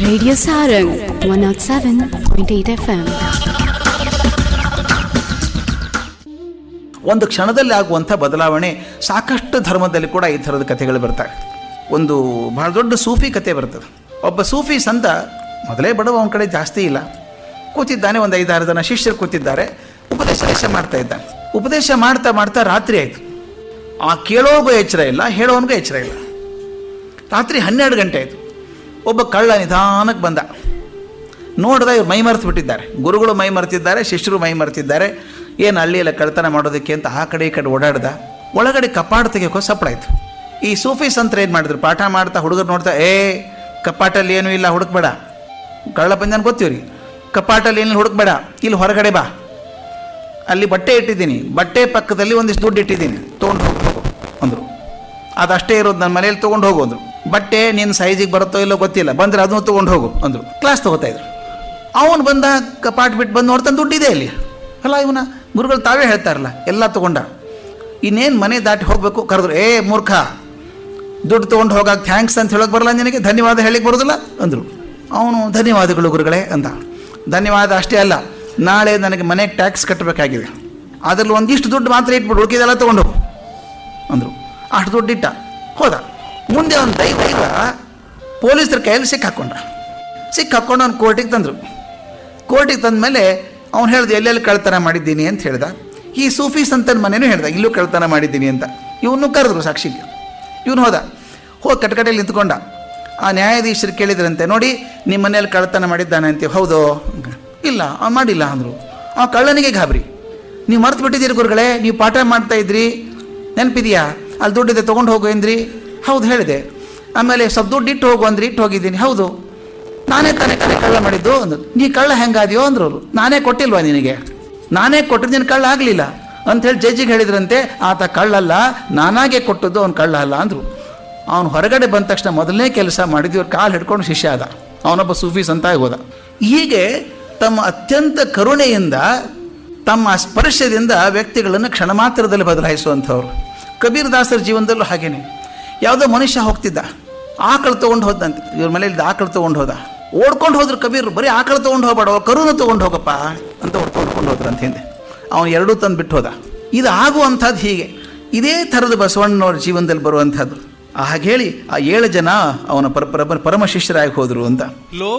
Radio Sarang 107.8 FM. ಒಂದು ಕ್ಷಣದಲ್ಲಿ ಆಗುವಂಥ ಬದಲಾವಣೆ ಸಾಕಷ್ಟು ಧರ್ಮದಲ್ಲಿ ಕೂಡ ಈ ಥರದ ಕಥೆಗಳು ಬರ್ತವೆ ಒಂದು ಬಹಳ ದೊಡ್ಡ ಸೂಫಿ ಕತೆ ಬರ್ತದೆ ಒಬ್ಬ ಸೂಫಿ ಸಂತ ಮೊದಲೇ ಬಡವ ಅವನ ಕಡೆ ಜಾಸ್ತಿ ಇಲ್ಲ ಕೂತಿದ್ದಾನೆ ಒಂದು ಐದಾರು ಜನ ಶಿಷ್ಯರು ಕೂತಿದ್ದಾರೆ ಉಪದೇಶ ಮಾಡ್ತಾ ಇದ್ದಾನೆ ಉಪದೇಶ ಮಾಡ್ತಾ ಮಾಡ್ತಾ ರಾತ್ರಿ ಆಯಿತು ಆ ಕೇಳೋಗೂ ಎಚ್ಚರ ಇಲ್ಲ ಹೇಳೋನಿಗೂ ಎಚ್ಚರ ಇಲ್ಲ ರಾತ್ರಿ ಹನ್ನೆರಡು ಗಂಟೆ ಆಯಿತು ಒಬ್ಬ ಕಳ್ಳ ನಿಧಾನಕ್ಕೆ ಬಂದ ನೋಡಿದ ಇವ್ರು ಮೈ ಮರೆತು ಬಿಟ್ಟಿದ್ದಾರೆ ಗುರುಗಳು ಮೈ ಮರೆತಿದ್ದಾರೆ ಶಿಷ್ಯರು ಮೈ ಮರೆತಿದ್ದಾರೆ ಏನು ಹಳ್ಳಿಯೆಲ್ಲ ಕಳ್ತನ ಮಾಡೋದಕ್ಕೆ ಅಂತ ಆ ಕಡೆ ಈ ಕಡೆ ಓಡಾಡ್ದ ಒಳಗಡೆ ಕಪಾಟ ತೆಗಿಯೋಕೋ ಸಪ್ಪಳಾಯ್ತು ಈ ಸೂಫಿ ಸಂತರ ಏನು ಮಾಡಿದ್ರು ಪಾಠ ಮಾಡ್ತಾ ಹುಡುಗರು ನೋಡ್ತಾ ಏ ಕಪಾಟಲ್ಲಿ ಏನೂ ಇಲ್ಲ ಹುಡುಕ್ಬೇಡ ಕಳ್ಳ ಪಂಜಾನ್ ಗೊತ್ತೀವ್ರಿ ಕಪಾಟಲ್ಲಿ ಏನು ಹುಡುಕ್ಬೇಡ ಇಲ್ಲಿ ಹೊರಗಡೆ ಬಾ ಅಲ್ಲಿ ಬಟ್ಟೆ ಇಟ್ಟಿದ್ದೀನಿ ಬಟ್ಟೆ ಪಕ್ಕದಲ್ಲಿ ಒಂದಿಷ್ಟು ದುಡ್ಡು ಇಟ್ಟಿದ್ದೀನಿ ತೊಗೊಂಡು ಹೋಗು ಅಂದರು ಅದಷ್ಟೇ ಇರೋದು ನನ್ನ ಮನೇಲಿ ತೊಗೊಂಡು ಹೋಗು ಅಂದರು ಬಟ್ಟೆ ನಿನ್ನ ಸೈಜಿಗೆ ಬರುತ್ತೋ ಇಲ್ಲೋ ಗೊತ್ತಿಲ್ಲ ಬಂದರೆ ಅದನ್ನು ತೊಗೊಂಡು ಹೋಗು ಅಂದರು ಕ್ಲಾಸ್ ತೊಗೋತಾ ಇದ್ರು ಅವನು ಬಂದ ಕಪಾಟ್ ಬಿಟ್ಟು ಬಂದು ನೋಡ್ತಾನೆ ದುಡ್ಡಿದೆ ಅಲ್ಲಿ ಅಲ್ಲ ಇವನ ಗುರುಗಳು ತಾವೇ ಹೇಳ್ತಾರಲ್ಲ ಎಲ್ಲ ತೊಗೊಂಡ ಇನ್ನೇನು ಮನೆ ದಾಟಿ ಹೋಗಬೇಕು ಕರೆದ್ರು ಏ ಮೂರ್ಖ ದುಡ್ಡು ತೊಗೊಂಡು ಹೋಗಾಕ ಥ್ಯಾಂಕ್ಸ್ ಅಂತ ಹೇಳೋಕೆ ಬರಲ್ಲ ನಿನಗೆ ಧನ್ಯವಾದ ಹೇಳಿಕ್ಕೆ ಬರೋದಿಲ್ಲ ಅಂದರು ಅವನು ಧನ್ಯವಾದಗಳು ಗುರುಗಳೇ ಅಂತ ಧನ್ಯವಾದ ಅಷ್ಟೇ ಅಲ್ಲ ನಾಳೆ ನನಗೆ ಮನೆಗೆ ಟ್ಯಾಕ್ಸ್ ಕಟ್ಟಬೇಕಾಗಿದೆ ಅದರಲ್ಲಿ ಒಂದಿಷ್ಟು ದುಡ್ಡು ಮಾತ್ರ ಇಟ್ಬಿಡು ಉಳಿಕಿದೆಲ್ಲ ತೊಗೊಂಡು ಹೋಗು ಅಂದರು ಅಷ್ಟು ದುಡ್ಡು ಇಟ್ಟ ಹೋದ ಮುಂದೆ ಒಂದು ದೈವ ದೈವ ಪೊಲೀಸರ ಕೈಯಲ್ಲಿ ಸಿಕ್ಕಾಕೊಂಡ ಸಿಕ್ಕಾಕೊಂಡು ಅವ್ನು ಕೋರ್ಟಿಗೆ ತಂದರು ಕೋರ್ಟಿಗೆ ತಂದಮೇಲೆ ಅವ್ನು ಹೇಳ್ದು ಎಲ್ಲೆಲ್ಲಿ ಕಳ್ತನ ಮಾಡಿದ್ದೀನಿ ಅಂತ ಹೇಳ್ದ ಈ ಸೂಫಿ ಸಂತನ ಮನೇನೂ ಹೇಳ್ದ ಇಲ್ಲೂ ಕಳ್ತನ ಮಾಡಿದ್ದೀನಿ ಅಂತ ಇವನು ಕರೆದ್ರು ಸಾಕ್ಷಿಗೆ ಇವನು ಹೋದ ಹೋಗಿ ಕಟಕಟೆಯಲ್ಲಿ ನಿಂತ್ಕೊಂಡ ಆ ನ್ಯಾಯಾಧೀಶರು ಕೇಳಿದ್ರಂತೆ ನೋಡಿ ನಿಮ್ಮ ಮನೇಲಿ ಕಳ್ತನ ಮಾಡಿದ್ದಾನೆ ಅಂತೀವಿ ಹೌದು ಇಲ್ಲ ಅವ್ನು ಮಾಡಿಲ್ಲ ಅಂದರು ಆ ಕಳ್ಳನಿಗೆ ಗಾಬರಿ ನೀವು ಮರ್ತು ಬಿಟ್ಟಿದ್ದೀರಿ ಗುರುಗಳೇ ನೀವು ಪಾಠ ಮಾಡ್ತಾ ಇದ್ರಿ ನೆನಪಿದೆಯಾ ಅಲ್ಲಿ ದುಡ್ಡಿದೆ ತೊಗೊಂಡು ಹೋಗು ಎಂದ್ರಿ ಹೌದು ಹೇಳಿದೆ ಆಮೇಲೆ ಸ್ವಲ್ಪ ದುಡ್ಡು ಇಟ್ಟು ಹೋಗು ಅಂದ್ರಿ ಇಟ್ಟು ಹೋಗಿದ್ದೀನಿ ಹೌದು ನಾನೇ ತಾನೇ ತಾನೇ ಕಳ್ಳ ಮಾಡಿದ್ದು ಅಂದ್ರು ನೀ ಕಳ್ಳ ಹೆಂಗಾದ್ಯೋ ಅಂದ್ರು ಅವರು ನಾನೇ ಕೊಟ್ಟಿಲ್ವಾ ನಿನಗೆ ನಾನೇ ಕೊಟ್ಟರು ನೀನು ಕಳ್ಳ ಆಗಲಿಲ್ಲ ಅಂಥೇಳಿ ಜಡ್ಜಿಗೆ ಹೇಳಿದ್ರಂತೆ ಆತ ಕಳ್ಳಲ್ಲ ನಾನಾಗೆ ಕೊಟ್ಟದ್ದು ಅವ್ನು ಕಳ್ಳ ಅಲ್ಲ ಅಂದರು ಅವನು ಹೊರಗಡೆ ಬಂದ ತಕ್ಷಣ ಮೊದಲನೇ ಕೆಲಸ ಮಾಡಿದ್ದು ಇವ್ರು ಕಾಲು ಹಿಡ್ಕೊಂಡು ಶಿಷ್ಯ ಆದ ಅವನೊಬ್ಬ ಸೂಫಿ ಸಂತ ಹೋದ ಹೀಗೆ ತಮ್ಮ ಅತ್ಯಂತ ಕರುಣೆಯಿಂದ ತಮ್ಮ ಸ್ಪರ್ಶದಿಂದ ವ್ಯಕ್ತಿಗಳನ್ನು ಕ್ಷಣ ಮಾತ್ರದಲ್ಲಿ ಬದಲಾಯಿಸುವಂಥವ್ರು ಕಬೀರ್ ದಾಸರ ಜೀವನದಲ್ಲೂ ಹಾಗೇನೆ ಯಾವುದೋ ಮನುಷ್ಯ ಹೋಗ್ತಿದ್ದ ಆಕಳು ತೊಗೊಂಡು ಹೋದಂತೆ ಇವ್ರ ಮನೇಲಿ ಆಕಳು ತೊಗೊಂಡು ಹೋದ ಓಡ್ಕೊಂಡು ಹೋದ್ರು ಕಬೀರ್ ಬರೀ ಆಕಳು ತೊಗೊಂಡು ಹೋಗ್ಬೇಡ ಕರುನ ತೊಗೊಂಡು ಹೋಗಪ್ಪ ಅಂತ ಓಡ್ಕೊಂಡು ಹೋದ್ರು ಅಂತ ಹಿಂದೆ ಅವನು ಎರಡೂ ತಂದು ಬಿಟ್ಟು ಹೋದ ಇದು ಆಗುವಂಥದ್ದು ಹೀಗೆ ಇದೇ ಥರದ ಬಸವಣ್ಣನವ್ರ ಜೀವನದಲ್ಲಿ ಬರುವಂಥದ್ದು ಹಾಗೆ ಹೇಳಿ ಆ ಏಳು ಜನ ಅವನ ಪರ ಪರ ಪರಮ ಶಿಷ್ಯರಾಗಿ ಹೋದರು ಅಂತ